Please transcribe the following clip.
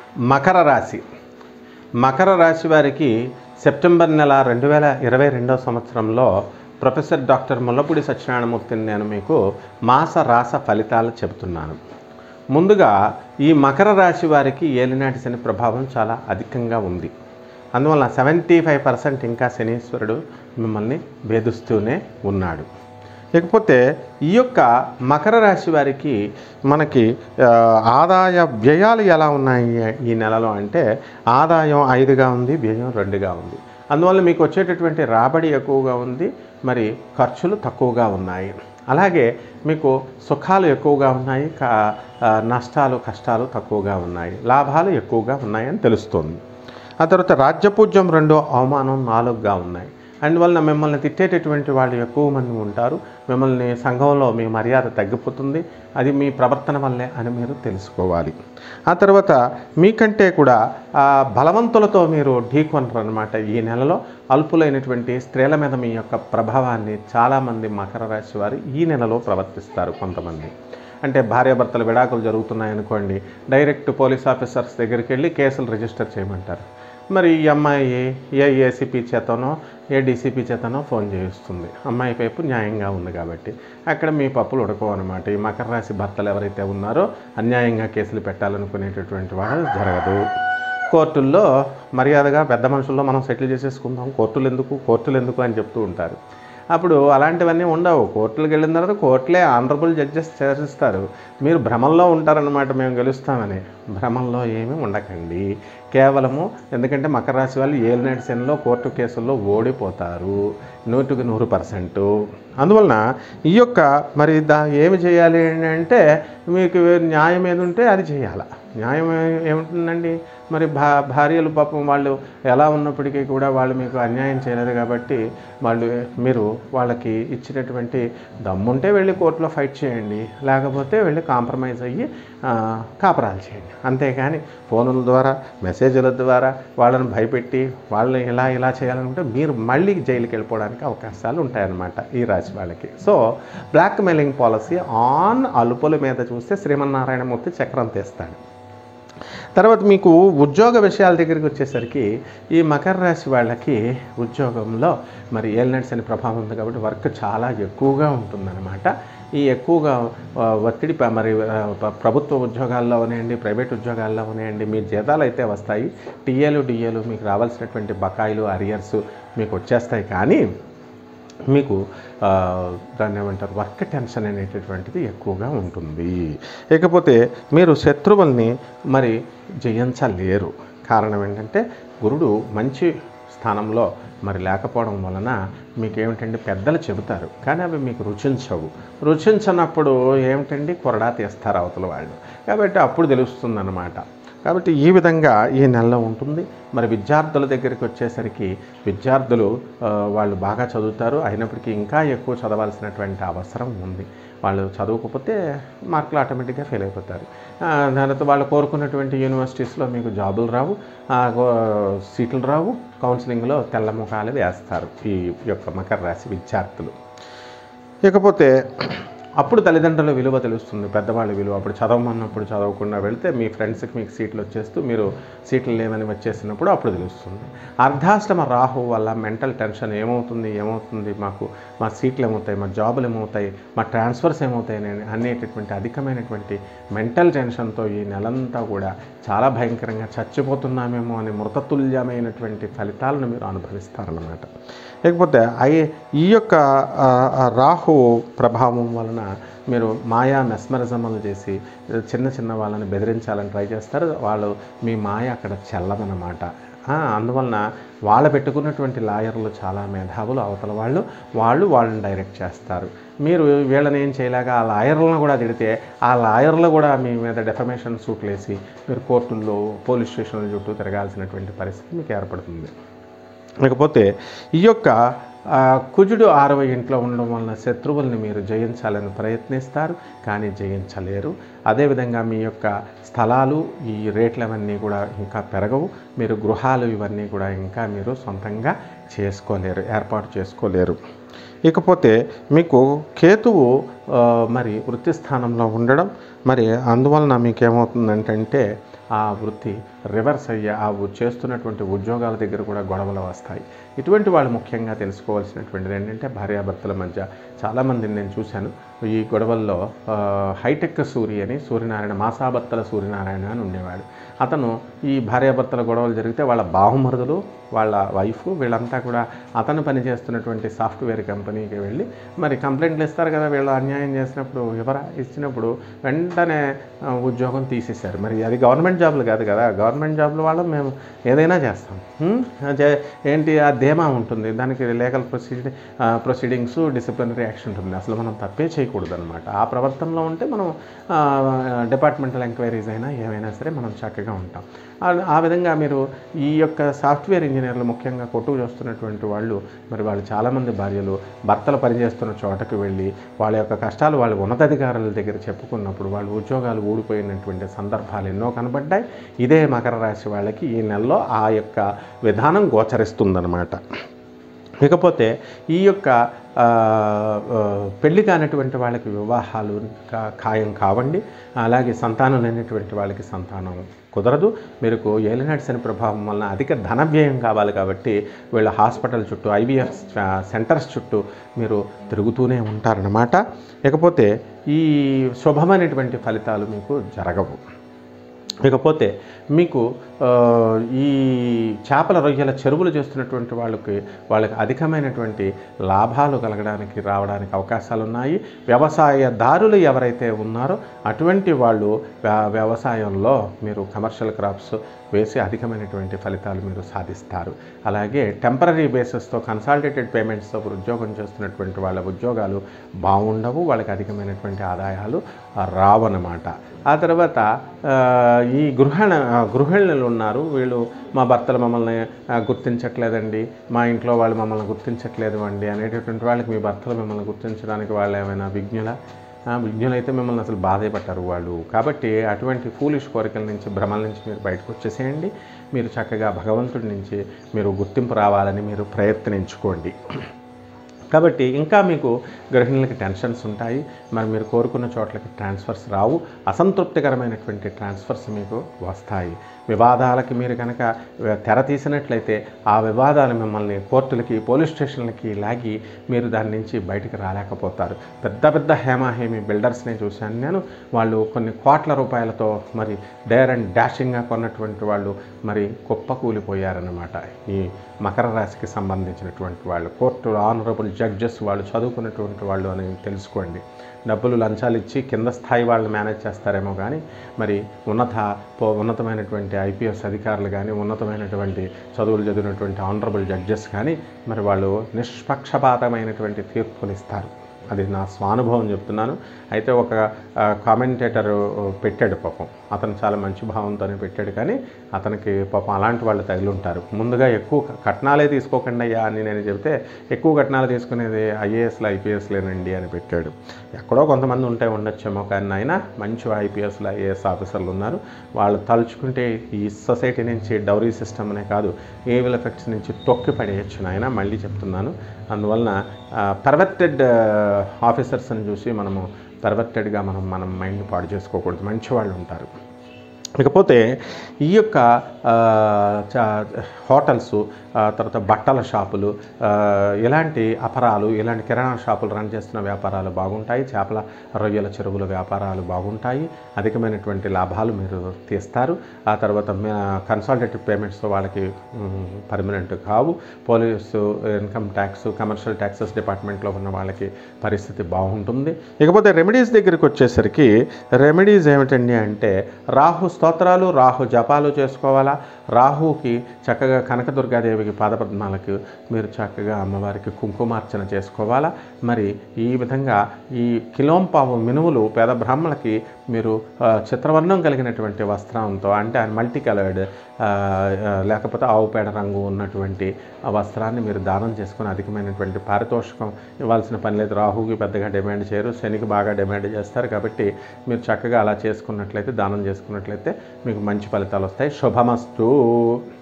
మకర రాశి మకర రాశి వారికి సెప్టెంబర్ నెల రెండు వేల ఇరవై రెండవ సంవత్సరంలో ప్రొఫెసర్ డాక్టర్ ముల్లపూడి సత్యనారాయణమూర్తిని నేను మీకు మాస రాస ఫలితాలు చెబుతున్నాను ముందుగా ఈ మకర రాశి వారికి ఏలినాటి శని ప్రభావం చాలా అధికంగా ఉంది అందువల్ల సెవెంటీ ఫైవ్ పర్సెంట్ ఇంకా శనీశ్వరుడు మిమ్మల్ని వేధిస్తూనే ఉన్నాడు ఇకపోతే ఈ యొక్క మకర రాశి వారికి మనకి ఆ, ఆదాయ వ్యయాలు ఎలా ఉన్నాయి ఈ నెలలో అంటే ఆదాయం ఐదుగా ఉంది వ్యయం రెండుగా ఉంది అందువల్ల మీకు వచ్చేటటువంటి రాబడి ఎక్కువగా ఉంది మరి ఖర్చులు తక్కువగా ఉన్నాయి అలాగే మీకు సుఖాలు ఎక్కువగా ఉన్నాయి కా ఆ, నష్టాలు కష్టాలు తక్కువగా ఉన్నాయి లాభాలు ఎక్కువగా ఉన్నాయని తెలుస్తుంది ఆ తర్వాత రాజ్యపూజ్యం రెండు అవమానం నాలుగుగా ఉన్నాయి అందువలన మిమ్మల్ని తిట్టేటటువంటి వాళ్ళు ఎక్కువ మంది ఉంటారు మిమ్మల్ని సంఘంలో మీ మర్యాద తగ్గిపోతుంది అది మీ ప్రవర్తన వల్లే అని మీరు తెలుసుకోవాలి ఆ తర్వాత మీకంటే కూడా ఆ, బలవంతులతో మీరు ఢీకొనరు అనమాట ఈ నెలలో అల్పులైనటువంటి స్త్రీల మీద మీ యొక్క ప్రభావాన్ని చాలామంది మకర రాశి వారు ఈ నెలలో ప్రవర్తిస్తారు కొంతమంది అంటే భార్యాభర్తల విడాకులు జరుగుతున్నాయనుకోండి డైరెక్ట్ పోలీస్ ఆఫీసర్స్ దగ్గరికి వెళ్ళి కేసులు రిజిస్టర్ చేయమంటారు మరి ఈ అమ్మాయి ఏ ఏసీపీ చేతనో ఏ డీసీపీ చేతనో ఫోన్ చేయిస్తుంది అమ్మాయి వైపు న్యాయంగా ఉంది కాబట్టి అక్కడ మీ పప్పులు ఉడకవు అనమాట ఈ మకర రాశి భర్తలు ఎవరైతే ఉన్నారో అన్యాయంగా కేసులు పెట్టాలనుకునేటటువంటి వాడు జరగదు కోర్టుల్లో మర్యాదగా పెద్ద మనుషుల్లో మనం సెటిల్ చేసేసుకుందాం కోర్టులు ఎందుకు కోర్టులు ఎందుకు అని చెప్తూ ఉంటారు అప్పుడు అలాంటివన్నీ ఉండవు కోర్టులకు వెళ్ళిన తర్వాత కోర్టులే ఆనరబుల్ జడ్జెస్ చేసిస్తారు మీరు భ్రమంలో ఉంటారనమాట మేము గెలుస్తామని భ్రమంలో ఏమీ ఉండకండి కేవలము ఎందుకంటే మకర రాశి వాళ్ళు ఏలినాటి శనిలో కోర్టు కేసుల్లో ఓడిపోతారు నూటికి నూరు పర్సెంటు అందువలన ఈ యొక్క మరి దా ఏమి చేయాలి అంటే మీకు న్యాయం ఏది ఉంటే అది చేయాలి న్యాయం ఏ- ఏముంటుందండి మరి భా భార్యలు పాపం వాళ్ళు ఎలా ఉన్నప్పటికీ కూడా వాళ్ళు మీకు అన్యాయం చేయలేదు కాబట్టి వాళ్ళు మీరు వాళ్ళకి ఇచ్చినటువంటి దమ్ముంటే వెళ్ళి కోర్టులో ఫైట్ చేయండి లేకపోతే వెళ్ళి కాంప్రమైజ్ అయ్యి ఆ, కాపరాలు చేయండి అంతేగాని ఫోనుల ద్వారా మెసేజ్ల ద్వారా వాళ్ళని భయపెట్టి వాళ్ళని ఇలా ఇలా చేయాలనుకుంటే మీరు మళ్ళీ జైలుకి వెళ్ళిపోవడానికి అవకాశాలు ఉంటాయన్నమాట ఈ రాశి వాళ్ళకి so black mailing policy on అలుపుల మీద చూస్తే శ్రీమన్నారాయణమూర్తి చక్రం తీస్తాడు తర్వాత మీకు ఉద్యోగ విషయాల దగ్గరికి వచ్చేసరికి ఈ మకర రాశి వాళ్ళకి ఉద్యోగంలో మరి ఏలినట్స్ అనే ప్రభావం ఉంది కాబట్టి వర్క్ చాలా ఎక్కువగా ఉంటుందన్నమాట ఈ ఎక్కువగా ఆ, ఒత్తిడి ప- మరి ఆ, ప- ప్రభుత్వ ఉద్యోగాల్లో ఉన్నాయండి ప్రైవేట్ ఉద్యోగాల్లో ఉన్నాయండి మీ జీతాలు అయితే వస్తాయి టీఏలు డిఏలు మీకు రావాల్సినటువంటి బకాయిలు అరియర్స్ మీకు వచ్చేస్తాయి కానీ మీకు ఆ, దాన్ని ఏమంటారు వర్క్ టెన్షన్ అనేటటువంటిది ఎక్కువగా ఉంటుంది ఇకపోతే మీరు శత్రువుల్ని మరి జయించలేరు కారణం ఏంటంటే గురుడు మంచి స్థానంలో మరి లేకపోవడం వలన మీకు ఏమిటంటే పెద్దలు చెబుతారు కానీ అవి మీకు రుచించవు రుచించనప్పుడు ఏమిటండి కొరడా తీస్తారు అవతల వాళ్ళు కాబట్టి అప్పుడు తెలుస్తుందన్నమాట కాబట్టి ఈ విధంగా ఈ నెలలో ఉంటుంది మరి విద్యార్థుల దగ్గరికి వచ్చేసరికి విద్యార్థులు ఆ, వాళ్ళు బాగా చదువుతారు అయినప్పటికీ ఇంకా ఎక్కువ చదవాల్సినటువంటి అవసరం ఉంది వాళ్ళు చదవకపోతే మార్కులు ఆటోమేటిక్గా ఫెయిల్ అయిపోతారు ఆ, దానితో వాళ్ళు కోరుకున్నటువంటి యూనివర్సిటీస్లో మీకు జాబులు రావు ఆ, గో- సీట్లు రావు కౌన్సిలింగ్లో తెల్ల ముఖాలు వేస్తారు ఈ యొక్క మకర రాశి విద్యార్థులు ఇకపోతే అప్పుడు తల్లిదండ్రుల విలువ తెలుస్తుంది పెద్దవాళ్ళ విలువ అప్పుడు చదవమన్నప్పుడు చదవకుండా వెళ్తే మీ ఫ్రెండ్స్కి మీకు సీట్లు వచ్చేస్తూ మీరు సీట్లు లేవని వచ్చేసినప్పుడు అప్పుడు తెలుస్తుంది అర్ధాష్టమ రాహు వల్ల మెంటల్ టెన్షన్ ఏమవుతుంది ఏమవుతుంది మాకు మా సీట్లు ఏమవుతాయి మా జాబులు ఏమవుతాయి మా ట్రాన్స్ఫర్స్ ఏమవుతాయి అని అనేటటువంటి అధికమైనటువంటి మెంటల్ టెన్షన్తో ఈ నెలంతా కూడా చాలా భయంకరంగా చచ్చిపోతున్నామేమో అని మృతతుల్యమైనటువంటి ఫలితాలను మీరు అనుభవిస్తారన్నమాట లేకపోతే ఐ ఈ యొక్క ఆ, ఆ రాహు ప్రభావం వలన మీరు మాయా మెస్మరిజములు చేసి చిన్న చిన్న వాళ్ళని బెదిరించాలని ట్రై చేస్తారు వాళ్ళు మీ మాయ అక్కడ చెల్లదనమాట ఆ, అందువలన వాళ్ళ పెట్టుకున్నటువంటి లాయర్లు చాలా మేధావులు అవతల వాళ్ళు వాళ్ళు వాళ్ళని డైరెక్ట్ చేస్తారు మీరు వీళ్ళని ఏం చేయలేక ఆ లాయర్లను కూడా తిడితే ఆ లాయర్లు కూడా మీ మీద డెఫమేషన్ సూట్లు వేసి మీరు కోర్టుల్లో పోలీస్ స్టేషన్ల చుట్టూ తిరగాల్సినటువంటి పరిస్థితి మీకు ఏర్పడుతుంది లేకపోతే ఈ యొక్క ఆ, కుజుడు ఆరవ ఇంట్లో ఉండడం వలన శత్రువుల్ని మీరు జయించాలని ప్రయత్నిస్తారు కానీ జయించలేరు అదేవిధంగా మీ యొక్క స్థలాలు ఈ రేట్లు అవన్నీ కూడా ఇంకా పెరగవు మీరు గృహాలు ఇవన్నీ కూడా ఇంకా మీరు సొంతంగా చేసుకోలేరు ఏర్పాటు చేసుకోలేరు ఇకపోతే మీకు కేతువు ఆ, మరి వృత్తి స్థానంలో ఉండడం మరి అందువలన మీకు ఏమవుతుందంటే ఆ వృత్తి రివర్స్ అయ్యి ఆ ఉ- చేస్తున్నటువంటి ఉద్యోగాల దగ్గర కూడా గొడవలు వస్తాయి ఇటువంటి వాళ్ళు ముఖ్యంగా తెలుసుకోవాల్సినటువంటిది ఏంటంటే భార్యాభర్తల మధ్య చాలామందిని నేను చూశాను ఈ గొడవల్లో ఆ, హైటెక్ సూరి అని సూర్యనారాయణ మాసాభర్తల సూర్యనారాయణ అని ఉండేవాడు అతను ఈ భార్యాభర్తల గొడవలు జరిగితే వాళ్ళ బాహుమరుదులు వాళ్ళ వైఫ్ వీళ్ళంతా కూడా అతను పనిచేస్తున్నటువంటి సాఫ్ట్వేర్ కంపెనీకి వెళ్ళి మరి కంప్లైంట్లు ఇస్తారు కదా వీళ్ళు అన్యాయం చేసినప్పుడు ఎవరా ఇచ్చినప్పుడు వెంటనే ఆ, ఉద్యోగం తీసేశారు మరి అది గవర్నమెంట్ జాబ్లు కాదు కదా గవర్నమెంట్ జాబ్లు వాళ్ళం మేము ఏదైనా చేస్తాం హ్మ్? అదే ఏంటి ఆ ధీమా ఉంటుంది దానికి లీగల్ ప్రొసీడి ప్రొసీడింగ్స్ డిసిప్లినరీ యాక్షన్ ఉంటుంది అసలు మనం తప్పే చేయకూడదు అనమాట ఆ ప్రవర్తనలో ఉంటే మనం డిపార్ట్మెంటల్ ఎంక్వైరీస్ అయినా ఏమైనా సరే మనం చక్కగా ఉంటాం ఆ- ఆ విధంగా మీరు ఈ యొక్క సాఫ్ట్వేర్ ఇంజనీర్లు ముఖ్యంగా కొట్టుకు చూస్తున్నటువంటి వాళ్ళు మరి వాళ్ళు చాలామంది భార్యలు భర్తలు పనిచేస్తున్న చోటకు వెళ్ళి వాళ్ళ యొక్క కష్టాలు వాళ్ళ ఉన్నతాధికారుల దగ్గర చెప్పుకున్నప్పుడు వాళ్ళు ఉద్యోగాలు ఊడిపోయినటువంటి సందర్భాలు ఎన్నో కనబడ్డాయి ఇదే మకర రాశి వాళ్ళకి ఈ నెలలో ఆ యొక్క విధానం గోచరిస్తుందన్నమాట ఇకపోతే ఈ యొక్క ఆ, ఆ, పెళ్లి కానటువంటి వాళ్ళకి వివాహాలు కా- ఖాయం కావండి అలాగే సంతానం లేనటువంటి వాళ్ళకి సంతానం కుదరదు మీకు ఏలినాటి శని ప్రభావం వలన అధిక ధన వ్యయం కావాలి కాబట్టి వీళ్ళ హాస్పిటల్ చుట్టూ ఐవీఎఫ్ సెంటర్స్ చుట్టూ మీరు తిరుగుతూనే ఉంటారన్నమాట ఇకపోతే ఈ శుభమైనటువంటి ఫలితాలు మీకు జరగవు ఇకపోతే మీకు ఆ, ఈ చేపల రొయ్యల చెరువులు చేస్తున్నటువంటి వాళ్ళకి వాళ్ళకి అధికమైనటువంటి లాభాలు కలగడానికి రావడానికి అవకాశాలు ఉన్నాయి వ్యవసాయదారులు ఎవరైతే ఉన్నారో అటువంటి వాళ్ళు వ్య- వ్యవసాయంలో మీరు కమర్షియల్ క్రాప్స్ వేసి అధికమైనటువంటి ఫలితాలు మీరు సాధిస్తారు అలాగే టెంపరీ బేసిస్తో కన్సాలిడేటెడ్ పేమెంట్స్తో ఉద్యోగం చేస్తున్నటువంటి వాళ్ళ ఉద్యోగాలు బాగుండవు వాళ్ళకి అధికమైనటువంటి ఆదాయాలు రావన్నమాట ఆ తర్వాత ఆ, ఈ గృహణ గృహిణులు ఉన్నారు వీళ్ళు మా భర్తలు మమ్మల్ని ఆ, గుర్తించట్లేదండి మా ఇంట్లో వాళ్ళు మమ్మల్ని గుర్తించట్లేదు అండి అనేటటువంటి వాళ్ళకి మీ భర్తలు మిమ్మల్ని గుర్తించడానికి వాళ్ళు ఏమైనా విజ్ఞుల ఆ, విజ్ఞులైతే మిమ్మల్ని అసలు బాధే పట్టారు వాళ్ళు కాబట్టి అటువంటి ఫూలిష్ కోరికల నుంచి భ్రమల నుంచి మీరు బయటకు వచ్చేసేయండి మీరు చక్కగా భగవంతుడి నుంచి మీరు గుర్తింపు రావాలని మీరు ప్రయత్నించుకోండి కాబట్టి ఇంకా మీకు గృహిణులకి టెన్షన్స్ ఉంటాయి మరి మీరు కోరుకున్న చోట్లకి ట్రాన్స్ఫర్స్ రావు అసంతృప్తికరమైనటువంటి ట్రాన్స్ఫర్స్ మీకు వస్తాయి వివాదాలకి మీరు కనుక తెర తీసినట్లయితే ఆ వివాదాలు మిమ్మల్ని కోర్టులకి పోలీస్ స్టేషన్లకి లాగి మీరు దాని నుంచి బయటికి రాలేకపోతారు పెద్ద పెద్ద హేమాహేమి బిల్డర్స్ని చూశాను నేను వాళ్ళు కొన్ని కోట్ల రూపాయలతో మరి డేర్ అండ్ డాషింగ్గా కొన్నటువంటి వాళ్ళు మరి కుప్ప కూలిపోయారన్నమాట ఈ మకర రాశికి సంబంధించినటువంటి వాళ్ళు కోర్టు ఆనరబుల్ జడ్జెస్ వాళ్ళు చదువుకున్నటువంటి వాళ్ళు అని తెలుసుకోండి డబ్బులు లంచాలు ఇచ్చి కింద స్థాయి వాళ్ళు మేనేజ్ చేస్తారేమో కానీ మరి ఉన్నత పో- ఉన్నతమైనటువంటి ఐపీఎస్ అధికారులు కానీ ఉన్నతమైనటువంటి చదువులు చదివినటువంటి ఆనరబుల్ జడ్జెస్ కానీ మరి వాళ్ళు నిష్పక్షపాతమైనటువంటి తీర్పులు ఇస్తారు అది నా స్వానుభవం చెప్తున్నాను అయితే ఒక కామెంటేటర్ పెట్టాడు పాపం అతను చాలా మంచి భావంతోనే పెట్టాడు కానీ అతనికి పాపం అలాంటి వాళ్ళు తగిలి ఉంటారు ముందుగా ఎక్కువ కట్నాలే తీసుకోకండి అయ్యా అని నేను చెబితే ఎక్కువ కట్నాలు తీసుకునేది ఐఏఎస్లు ఐపీఎస్లేనండి అని పెట్టాడు ఎక్కడో కొంతమంది ఉంటే ఉండొచ్చేమో కానీ ఆయన మంచి ఐపీఎస్లు ఐఏఎస్ ఆఫీసర్లు ఉన్నారు వాళ్ళు తలుచుకుంటే ఈ సొసైటీ నుంచి డౌరీ సిస్టమ్ అనే కాదు ఏవిల్ ఎఫెక్ట్స్ నుంచి తొక్కి పడేయచ్చు నాయన మళ్ళీ చెప్తున్నాను అందువలన పర్వెక్టెడ్ ఆఫీసర్స్ అని చూసి మనము పర్వెక్టెడ్గా మనం మనం మైండ్ పాడు చేసుకోకూడదు మంచి వాళ్ళు ఉంటారు ఇకపోతే ఈ యొక్క ఆ, చా- హోటల్స్ ఆ, తర్వాత బట్టల షాపులు ఆ, ఇలాంటి అపరాలు ఇలాంటి కిరాణా షాపులు రన్ చేస్తున్న వ్యాపారాలు బాగుంటాయి చేపల రొయ్యల చెరువుల వ్యాపారాలు బాగుంటాయి అధికమైనటువంటి లాభాలు మీరు తీస్తారు ఆ తర్వాత కన్సాలిడేటెడ్ పేమెంట్స్తో వాళ్ళకి పర్మనెంట్ కావు police income tax commercial taxes డిపార్ట్మెంట్లో ఉన్న వాళ్ళకి పరిస్థితి బాగుంటుంది ఇకపోతే రెమెడీస్ దగ్గరికి వచ్చేసరికి రెమెడీస్ ఏమిటండి అంటే రాహు స్తోత్రాలు రాహు జపాలు చేసుకోవాలా రాహుకి చక్కగా కనకదుర్గాదేవికి పాదపద్మాలకు మీరు చక్కగా అమ్మవారికి కుంకుమార్చన చేసుకోవాలా మరి ఈ విధంగా ఈ కిలోంపావు మినుములు పేద బ్రాహ్మణులకి మీరు ఆ, చిత్రవర్ణం కలిగినటువంటి వస్త్రంతో అంటే మల్టీ కలర్డ్ లేకపోతే ఆవు పేడ రంగు ఉన్నటువంటి ఆ వస్త్రాన్ని మీరు దానం చేసుకుని అధికమైనటువంటి పారితోషికం ఇవ్వాల్సిన పని లేదు రాహుకి పెద్దగా డిమాండ్ చేయరు శనికి బాగా డిమాండ్ చేస్తారు కాబట్టి మీరు చక్కగా అలా చేసుకున్నట్లయితే దానం చేసుకున్నట్లయితే మీకు మంచి ఫలితాలు వస్తాయి శుభమస్తు